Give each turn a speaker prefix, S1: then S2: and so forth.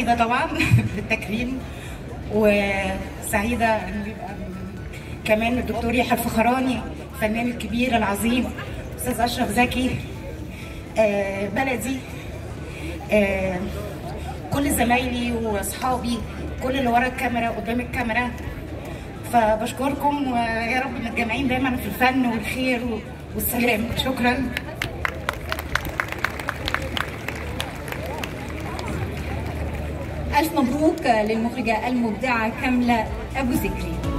S1: سعيده طبعا بالتكريم وسعيده ان يبقى كمان الدكتور يحيى الفخراني الفنان الكبير العظيم استاذ اشرف زكي آه، بلدي آه، كل زمايلي واصحابي كل اللي ورا الكاميرا قدام الكاميرا فبشكركم ويا رب متجمعين دايما في الفن والخير والسلام شكرا
S2: ألف مبروك للمخرجة المبدعة كاملة أبو ذكري